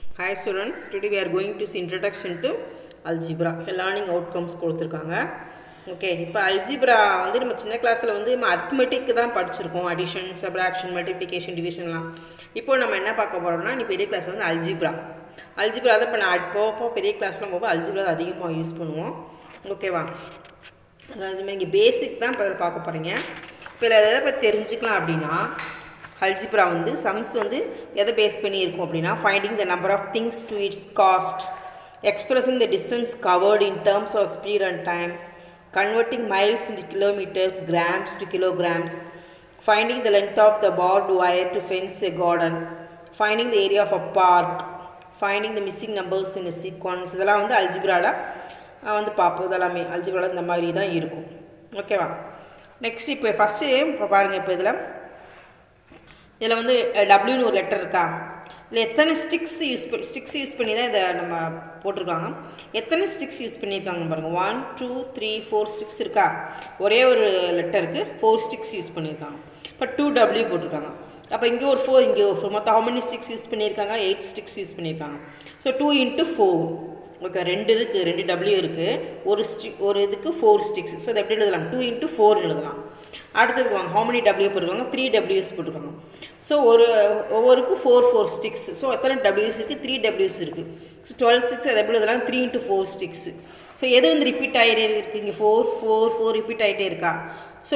Hi students, today we are going to see introduction to algebra, learning outcomes கொடுத்துருக்காங்க okay இப்போ algebra வந்து நம்ம சின்ன கிளாஸில் வந்து நம்ம அர்த்மெட்டிக் தான் படிச்சிருக்கோம் அடிஷன் சப்ராக்ஷன் மல்டிப்ளிகேஷன் டிவிஷன்லாம் இப்போ நம்ம என்ன பார்க்க போகிறோம்னா நீ பெரிய கிளாஸ் வந்து அல்ஜிப்ரா அல்ஜிப்ரா தான் இப்போ நான் போக போக பெரிய கிளாஸ்லாம் போக அல்ஜிப்ரா தான் அதிகமாக யூஸ் பண்ணுவோம் ஓகேவா அதாவது இங்கே பேசிக் தான் இப்போ இதில் பார்க்க போகிறீங்க இப்போ இதில் எதை பற்றி தெரிஞ்சுக்கலாம் அப்படின்னா அல்ஜிப்ரா வந்து சம்ஸ் வந்து எதை பேஸ் பண்ணி இருக்கும் அப்படின்னா finding the number of things to its cost expressing the distance covered in terms of speed and time converting miles into kilometres grams to kilograms finding the length of the barbed wire to fence a garden finding the area of a park finding the missing numbers in a sequence இதெல்லாம் வந்து அல்ஜிப்ராவில் வந்து பார்ப்போம் இதெல்லாமே அல்ஜிப்ராவில் இந்த மாதிரி தான் இருக்கும் ஓகேவா நெக்ஸ்ட் இப்போ ஃபஸ்ட்டு இப்போ பாருங்கள் இப்போ இதில் இதில் வந்து டபிள்யூன்னு ஒரு லெட்டர் இருக்கா இல்லை எத்தனை ஸ்டிக்ஸ் யூஸ் பண்ணி ஸ்டிக்ஸ் யூஸ் பண்ணி தான் இதை நம்ம போட்டிருக்காங்க எத்தனை ஸ்டிக்ஸ் யூஸ் பண்ணியிருக்காங்க பாருங்கள் one two three four sticks இருக்கா ஒரே ஒரு லெட்டருக்கு ஃபோர் ஸ்டிக்ஸ் யூஸ் பண்ணியிருக்காங்க இப்போ டூ டபிள்யூ போட்டிருக்காங்க அப்போ இங்கே ஒரு ஃபோர் இங்கே ஒரு ஃபோர் மொத்தம் ஹவு மெனி ஸ்டிக்ஸ் யூஸ் பண்ணியிருக்காங்க எயிட் ஸ்டிக்ஸ் யூஸ் பண்ணியிருக்காங்க so two into four okay ரெண்டு இருக்குது ரெண்டு டபிள்யூ இருக்குது ஒரு ஸ்டி ஒரு இதுக்கு ஃபோர் ஸ்டிக்ஸ் ஸோ அதை எப்படி எழுதலாம் டூ இன்ட்டு ஃபோர் எழுதலாம் அடுத்ததுக்கு வாங்க ஹவு மெனி டபிள்யூ போட்டிருக்காங்க த்ரீ டபிள்யூஸ் போட்டிருக்காங்க ஸோ ஒரு ஒவ்வொருக்கு ஃபோர் ஃபோர் ஸ்டிக்ஸ் ஸோ எத்தனை டபிள்யூஸ் இருக்குது த்ரீ டபிள்யூஸ் இருக்குது ஸோ டுவெல் ஸ்டிக்ஸ் அதை எப்படி எழுதலாம் three into four sticks so எது வந்து ரிப்பீட் ஆகிட்டே இருக்குது இங்கே ஃபோர் ஃபோர் ஃபோர் ரிப்பீட் ஆகிட்டே இருக்கா ஸோ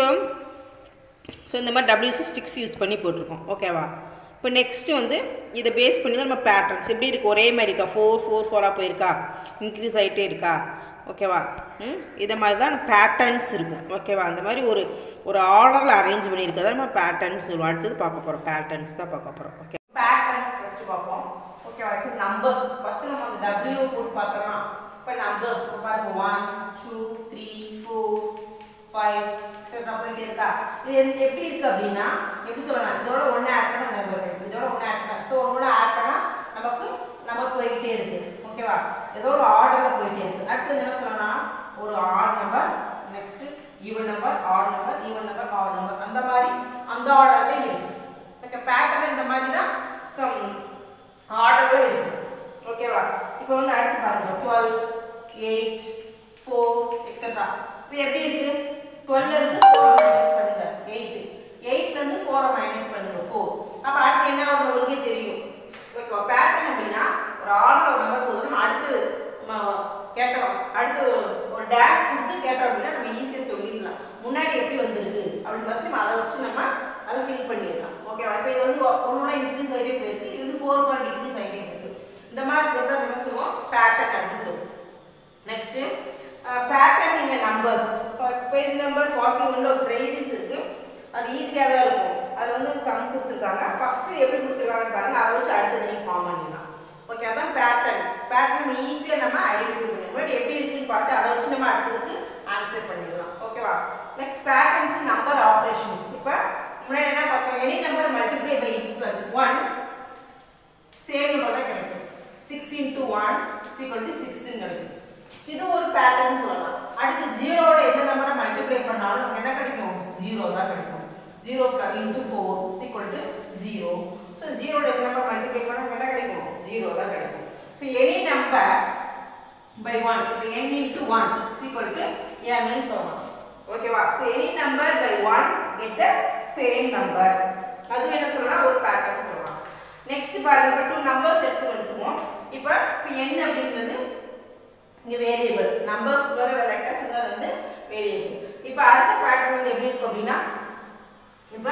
ஸோ இந்த மாதிரி டபிள்யூஸ் ஸ்டிக்ஸ் யூஸ் பண்ணி போட்டிருக்கோம் ஓகேவா இப்போ நெக்ஸ்ட்டு வந்து இதை பேஸ் பண்ணி தான் நம்ம பேட்டர்ன்ஸ் எப்படி இருக்குது ஒரே மாதிரி இருக்கா ஃபோர் ஃபோர் ஃபோராக போயிருக்கா இன்க்ரீஸ் ஆகிட்டே இருக்கா ஓகேவா ம் இதை மாதிரி தான் பேட்டர்ன்ஸ் இருக்கும் ஓகேவா அந்த மாதிரி ஒரு ஒரு ஆர்டரில் அரேஞ்ச் பண்ணியிருக்கதை நம்ம பேட்டர்ன்ஸ் சொல்லுவோம் அடுத்தது பார்க்க போகிறோம் பேட்டர்ன்ஸ் தான் பார்க்க போகிறோம் ஓகே பேட்டர்ன்ஸ் ஃபஸ்ட்டு பார்ப்போம் ஓகேவா இப்போ நம்பர்ஸ் ஃபஸ்ட்டு நம்ம அந்த டபிள்யூ போட்டு பார்த்தோம்னா இப்போ நம்பர்ஸ் இப்போ பாருங்க one two three four five extra போயிட்டே இருக்கா இது எந்த- எப்படி இருக்கு அப்படின்னா எப்படி சொல்லலாம் இதோட ஒன்று ஆட் பண்ண நம்பர் கிடைக்கும் இதோட ஒன்று ஆட் பண்ண ஸோ ஒன்று ஆட் பண்ணால் நமக்கு நம்பர் போய்கிட்டே இருக்கு ஓகேவா ஏதோ ஒரு ஆர்டரில் போயிட்டே இருக்கு அடுத்து என்ன சொல்லலாம் ஒரு odd number next even number odd number even number odd number அந்த மாதிரி அந்த ஆர்டர்ல இருக்கு ஓகே பேட்டர்ன் இந்த மாதிரி தான் சம் ஆர்டர்ல இருக்கு ஓகேவா இப்போ வந்து அடுத்து பாருங்க டுவெல் எயிட் ஃபோர் எக்ஸட்ரா இப்போ எப்படி இருக்கு டுவெல்ல இருந்து ஃபோர் மைனஸ் பண்ணுங்க எயிட் எயிட்ல இருந்து ஃபோரை மைனஸ் பண்ணுங்க ஃபோர் அப்போ அடுத்து என்ன வரும் உங்களுக்கே தெரியும் ஓகே பேட்டர்ன் அப்படின்னா ஒரு ஆர்டர் நம்பர் போதும் நம்ம அடுத்து ம- கேட்டோம் அடுத்து ஒரு- ஒரு டேஷ் கொடுத்து கேட்டோம் அப்படின்னா நம்ம ஈஸியாக சொல்லிடலாம் முன்னாடி எப்படி வந்திருக்கு அப்படின்னு பார்த்து நம்ம அதை வச்சு நம்ம அதை ஃபில் பண்ணிடலாம் ஓகேவா இப்போ இது வந்து ஒன்னோட இன்க்ரீஸ் ஆகிட்டே போயிருக்கு இது வந்து ஃபோர் பாயிண்ட் டிக்ரீஸ் ஆகிட்டே போயிருக்கு இந்த மாதிரி இருக்கிறத நம்ம என்ன சொல்லுவோம் பேட்டர்ன் அப்படின்னு சொல்லுவோம் next pattern in numbers page number forty ஒன்ல ஒரு ப்ரைதிஸ் இருக்கு அது ஈஸியாக தான் இருக்கும் அது வந்து சம் கொடுத்துருக்காங்க ஃபர்ஸ்ட் எப்படி கொடுத்துருக்காங்கன்னு பாருங்க அதை வச்சு அடுத்தது நீ ஃபார்ம் பண்ணிடலாம் ஓகே அதான் பேட்டர்ன் பேட்டர்ன் ஈஸியாக நம்ம ஐடென்டிஃபை பண்ணிடலாம் முன்னாடி எப்படி இருக்குன்னு பார்த்து அதை வச்சு நம்ம அடுத்ததுக்கு ஆன்சர் பண்ணிடலாம் ஓகேவா நெக்ஸ்ட் பேட்டர்ன்ஸ் நம்பர் ஆப்ரேஷன்ஸ் இப்போ முன்னாடி என்ன பார்த்தோம் any number multiply by its one same number தான் கிடைக்கும் six into one equal to சிக்ஸ்ன்னு கிடைக்கும் இது ஒரு பேட்டர்ன் சொல்லலாம் அடுத்து ஜீரோவோட எந்த நம்பரை மல்டிப்ளை பண்ணாலும் நமக்கு என்ன கிடைக்கும் ஜீரோ தான் கிடைக்கும் zero into four equal to zero so ஜீரோட எந்த நம்பர் மல்டிப்ளை பண்ணால் நமக்கு என்ன கிடைக்கும் ஜீரோ தான் கிடைக்கும் so any number by one இப்போ n into one equal to என்னு சொல்லலாம் ஓகேவா so any number by one get the same number அது என்ன சொல்லலாம் ஒரு பேட்டர்ன் சொல்லலாம் நெக்ஸ்ட் பாருங்க இப்போ டூ நம்பர்ஸ் எடுத்து எடுத்துக்குவோம் இப்போ இப்போ n அப்படிங்கிறது இங்கே வேரியபிள் நம்பர்ஸ் வர லெட்டர்ஸ் வந்து வேரியபிள் இப்போ அடுத்த பேட்டர்ன் வந்து எப்படி இருக்கும் அப்படின்னா இப்போ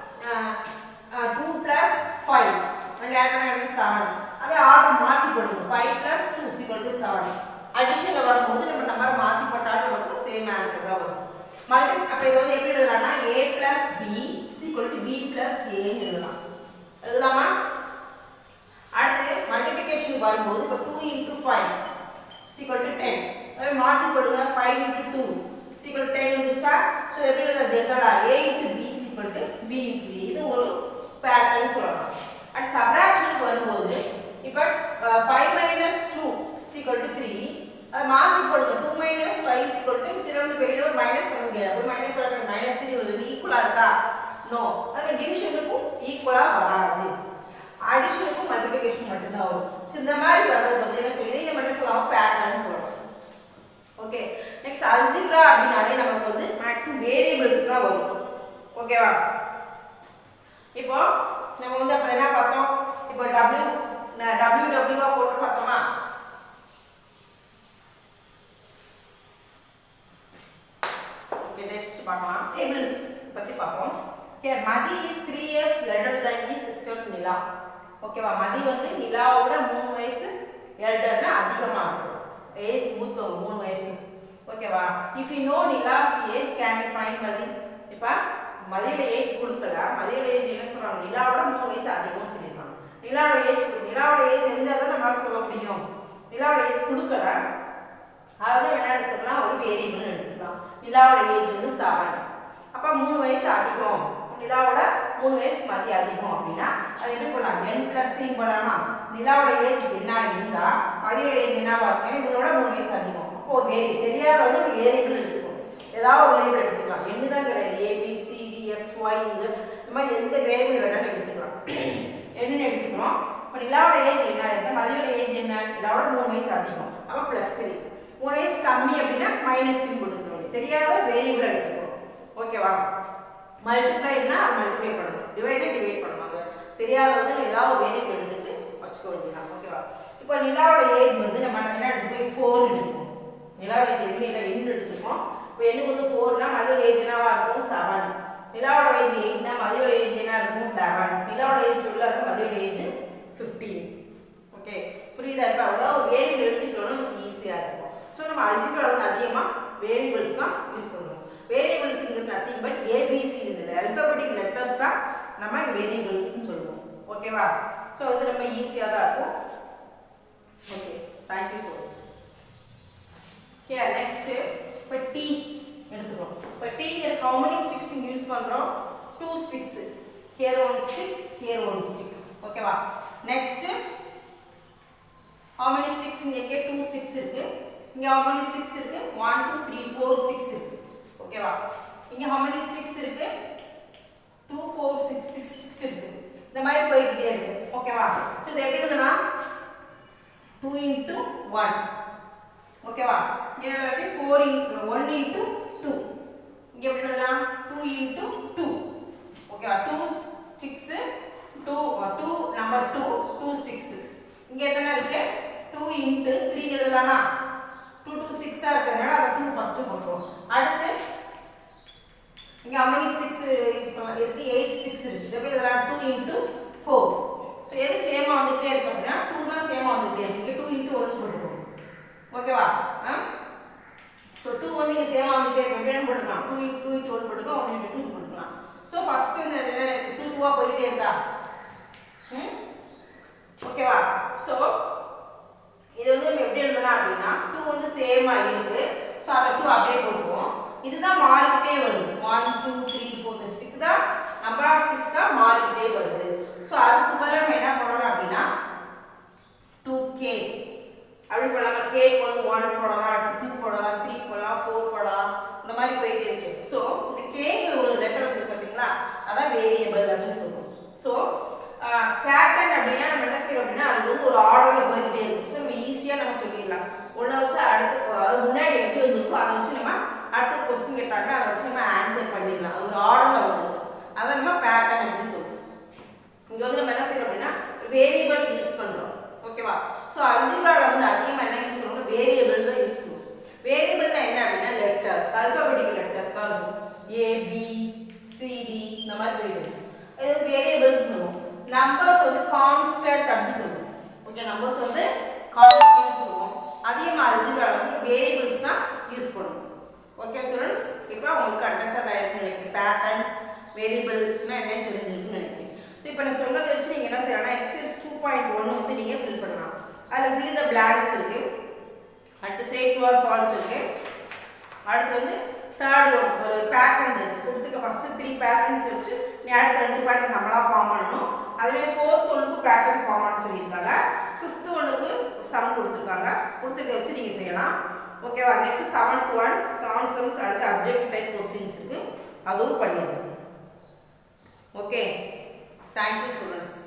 டூ ப்ளஸ் ஃபைவ் ரெண்டு ஆட் பண்ண செவன் அதை ஆர்டர் மாற்றி போடுங்க five plus two equal to seven அடிஷனில் வரும்போது நம்ம நம்பர் மாற்றி போட்டாலும் நமக்கு சேம் ஆன்சர் தான் வரும் மல்டி அப்போ இது வந்து எப்படி எழுதலாம்னா A plus B equal to B plus ஏன்னு எழுதலாம் எழுதலாமா அடுத்து மல்டிப்ளிகேஷன் வரும்போது இப்போ two into five equal to ten அதே மாற்றி போடுங்க five into two equal ten வந்துச்சா ஸோ எப்படி எழுத ஜென்ரலா A into B equal to B into B இது ஒரு பேட்டர்ன் சொல்லலாம் அடுத்து சப்ராக்ஷனுக்கு வரும்போது இப்போ five minus two equal to three அதை மாற்றி போடுங்க two minus five equal to zero வந்து பெரிய மைனஸ் பண்ண முடியாது மைனஸ் பண்ண மைனஸ் த்ரீ வருது ஈக்குவலாக இருக்கா நோ அது டிவிஷனுக்கும் ஈக்குவலாக வராது அடிஷனுக்கும் மல்டிப்ளிகேஷன் மட்டும்தான் வரும் ஸோ இந்த மாதிரி வர்றது வந்து என்ன சொல்லி நம்ம என்ன சொல்லுவோம் பேட்டர்ன் சொல்றோம் ஓகே நெக்ஸ்ட் அல்ஜிப்ரா அப்படின்னாலே நமக்கு வந்து மேக்ஸிமம் வேரியபிள்ஸ் தான் வரும் ஓகேவா இப்போ நம்ம வந்து அப்போ என்ன பார்த்தோம் இப்போ டபிள்யூ டபிள்யூ டபிள்யூவா போட்டு பார்த்தோமா ஓகே நெக்ஸ்ட் பார்க்கலாம் டேபிள்ஸ் பற்றி பார்ப்போம் here Mathi is three years elder than the sister Nila ஓகேவா மதி வந்து நிலாவோட மூணு வயசு எல்டர்னா அதிகமாக இருக்கும் ஏஜ் மூத்த மூணு வயசு ஓகேவா if you know Nila's age can you find Mathi இப்போ மதியோட ஏஜ் கொடுக்கல மதியோட ஏஜ் என்ன சொல்றாங்க நிலாவோட மூணு வயசு அதிகம்னு சொல்லியிருக்காங்க நிலாவோட ஏஜ் நிலாவோட ஏஜ் தெரிஞ்சால் தான் நம்மளால சொல்ல முடியும் நிலாவோட ஏஜ் கொடுக்கல அதாவது என்ன எடுத்துக்கலாம் ஒரு வேரியபிள் எடுத்துக்கலாம் நிலாவோட ஏஜ் வந்து செவன் அப்போ மூணு வயசு அதிகம் நிலாவோட மூணு வயசு மதி அதிகம் அப்படின்னா அது எப்படி பண்ணலாம் என் பிளஸ் த்ரீ பண்ணலாமா நிலாவோட ஏஜ் என்ன இருந்தா மதியோட ஏஜ் என்னவா இருக்கும் ஏன்னா இவங்களோட மூணு வயசு அதிகம் அப்போ ஒரு வேரி தெரியாத வந்து ஒரு வேரியபிள் எடுத்துக்கணும் ஏதாவது ஒரு வேரியபிள் எடுத்துக்கலாம் என்ன தான் கிடையாது A B C D X Y Z இந்த மாதிரி எந்த வேரியபிள் வேணாலும் எடுத்துக்கலாம் என்னன்னு எடுத்துக்கிறோம் இப்போ நிலாவோட ஏஜ் என்ன இருந்தால் மதியோட ஏஜ் என்ன நிலாவோட மூணு வயசு அதிகம் அப்போ ப்ளஸ் த்ரீ மூணு வயசு கம்மி அப்படின்னா மைனஸ் த்ரீ கொடுக்கணும் தெரியாத வேரியபிள் எடுத்துக்கணும் ஓகேவா மல்டிப்ளைனா அது மல்டிப்ளை பண்ணணும் டிவைடை டிவைட் பண்ணணும் அது தெரியாத வந்து ஏதாவது வேரியபிள் எடுத்துட்டு வச்சுக்க வேண்டியதான் ஓகேவா இப்போ நிலாவோட ஏஜ் வந்து நம்ம என்ன எடுத்துக்கோம் ஃபோர் எடுத்துக்கோம் நிலாவோட ஏஜ் எதுவுமே இல்லை எண்ணு எடுத்துக்கோம் இப்போ எண்ணுக்கு வந்து ஃபோர்னா மதியோட ஏஜ் என்னவா இருக்கும் செவன் நிலாவோட ஏஜ் எயிட்னா மதியோட ஏஜ் என்ன இருக்கும் லெவன் நிலாவோட ஏஜ் உள்ள இருக்கும் மதியோட ஏஜ் ஃபிஃப்டீன் ஓகே புரியுதா இப்போ அதாவது ஒரு வேரியபிள் எடுத்துக்கிட்டோம்னா நமக்கு ஈஸியாக இருக்கும் ஸோ நம்ம அல்ஜிப்ரா வந்து அதிகமாக வேரியபிள்ஸ் தான் யூஸ் பண்ணுவோம் வேரியபிள்ஸுங்கிறது நத்திங் பட் ஏபிசி இதில் அல்பபெட்டிக் லெட்டர்ஸ் தான் நம்ம வேரியபிள்ஸ்னு சொல்லுவோம் ஓகேவா ஸோ வந்து ரொம்ப ஈஸியாக தான் இருக்கும் okay thank you so much okay next இப்போ டீ எடுத்துக்கிறோம் இப்போ டீங்கிற how many sticks இங்கே யூஸ் பண்ணுறோம் two sticks here one stick here one stick ஓகேவா நெக்ஸ்ட்டு how many sticks இங்கே டூ ஸ்டிக்ஸ் இருக்கு இங்க how many sticks இருக்கு 1 2 3 4 sticks இருக்கு ஓகேவா இங்க how many sticks இருக்கு 2 4 6 6 sticks இருக்கு இந்த மாதிரி போயிட்டே இருக்கு ஓகேவா சோ இது எப்படி எழுதனா 2 into 1 ஓகேவா இங்க எழுதி 4 into 1 into 2 இங்க எப்படி எழுதலாம் 2 into 2 ஓகேவா 2 sticks 2 2 number 2 2 sticks இங்க எத்தனை இருக்கு 2 into 3 எழுதலாமா 2 2 6 ஆ இருக்கறனால அத 2 ஃபர்ஸ்ட் போட்டுருவோம் அடுத்து இங்க how many sticks யூஸ் பண்ணலாம் இருக்கு 8 sticks இருக்கு இத எப்படி எழுதலாம் 2 into 4 சோ எது சேமா வந்துட்டே இருக்கு அப்படினா 2 தான் சேமா வந்துட்டே இருக்கு இங்க 2 into 1 போட்டுருவோம் ஓகேவா ஸோ டூ வந்து இங்கே சேமாக வந்துட்டே இருக்கு எப்படி போட்டுக்கலாம் டூ டூ இன்ட்டு ஒன் போட்டுக்கலாம் ஒன் இன்ட்டு டூ போட்டுக்கலாம் ஸோ ஃபஸ்ட்டு வந்து அது டூ டூவாக போயிட்டே இருக்கா ம் ஓகேவா ஸோ இது வந்து நம்ம எப்படி எழுதலாம் அப்படின்னா டூ வந்து சேமாக இருக்கு ஸோ அதை டூ அப்படியே போட்டுக்குவோம் இதுதான் மாறிக்கிட்டே வருது ஒன் டூ த்ரீ ஃபோர் இந்த ஸ்டிக் தான் நம்பர் ஆஃப் ஸ்டிக்ஸ் தான் மாறிக்கிட்டே வருது ஸோ அதுக்கு பதிலா நம்ம என்ன பண்ணலாம் அப்படின்னா டூ கே அப்படி போடலாம் கேக்கு வந்து ஒன் போடலாம் அடுத்து டூ போடலாம் த்ரீ போடலாம் ஃபோர் போடலாம் இந்த மாதிரி போயிட்டே இருக்கு ஸோ இந்த கேங்கிற ஒரு லெட்டர் வந்து பார்த்தீங்களா அதான் வேரியபிள் அப்படின்னு சொல்லுவோம் ஸோ பேட்டர்ன் அப்படின்னா நம்ம என்ன செய்யறோம் அப்படின்னா அது வந்து ஒரு ஆர்டரில் போயிட்டே இருக்கும் ஸோ நம்ம ஈஸியாக நம்ம சொல்லிடலாம் ஒன்றை வச்சு அடுத்து அது முன்னாடி எப்படி வந்திருக்கோ அதை வச்சு நம்ம அடுத்தது கொஸ்டின் கேட்டாங்கன்னா அதை வச்சு நம்ம ஆன்சர் பண்ணிடலாம் அது ஒரு ஆர்டரில் வந்துருக்கும் அதை நம்ம பேட்டர்ன் அப்படின்னு சொல்லுவோம் இங்கே வந்து நம்ம என்ன செய்யறோம் அப்படின்னா வேரியபிள் யூஸ் பண்ணுறோம் ஓகேவா ஸோ அல்ஜிப்ராவில் வந்து அதிகமாக என்ன யூஸ் பண்ணுவோம் வேரியபிள் தான் யூஸ் பண்ணுவோம் வேரியபிள்னா என்ன அப்படின்னா லெட்டர்ஸ் அல்ஃபபெட்டிக் லெட்டர்ஸ் தான் இருக்கும் ஏ பி சிடி இந்த மாதிரி போயிடும் இது வந்து வேரியபிள்ஸ் சொல்லுவோம் நம்பர்ஸ் வந்து கான்ஸ்டன்ட் அப்படின்னு சொல்லுவோம் ஓகே நம்பர்ஸ் வந்து கான்ஸ்டன்ட் சொல்லுவோம் அதிகமாக அல்ஜிப்ராவில் வந்து வேரியபிள்ஸ் தான் யூஸ் பண்ணுவோம் ஓகே ஸ்டூடெண்ட்ஸ் இப்போ உங்களுக்கு அண்டர்ஸ்டாண்ட் ஆயிருக்குன்னு நினைக்கிறேன் பேட்டர்ன்ஸ் வேரியபிள்னா என்னன்னு தெரிஞ்சிருக்குன்னு நினைக்கிறேன் ஸோ இப்போ நான் சொன்னதை வச்சு நீங்கள் என்ன செய்யலாம் எக்ஸைஸ் டூ பாயிண்ட் ஒன்று வந்து நீங்கள் ஃபில் பண்ணலாம் அதில் ஃபில் இந்த பிளாங்க்ஸ் இருக்கு அடுத்து சே ட்ரூ ஆர் ஃபால்ஸ் இருக்கு அடுத்து வந்து தேர்ட் ஒன் ஒரு பேட்டர்ன் இருக்கு கொடுத்துக்க ஃபர்ஸ்ட் த்ரீ பேட்டர்ன்ஸ் வச்சு நீ அடுத்த ரெண்டு பேட்டர்ன் நம்மளா ஃபார்ம் பண்ணணும் அதுவே ஃபோர்த் ஒன்றுக்கு பேட்டர்ன் ஃபார்ம் பண்ண சொல்லியிருக்காங்க ஃபிஃப்த் ஒன்றுக்கு சம் கொடுத்துருக்காங்க கொடுத்துட்டு வச்சு நீங்கள் செய்யலாம் ஓகேவா next seventh one seven sums அடுத்து அப்ஜெக்ட் டைப் கொஸ்டின்ஸ் இருக்கு அதுவும் பண்ணிடுங்க ஓகே தேங்க்யூ ஸ்டூடெண்ட்ஸ்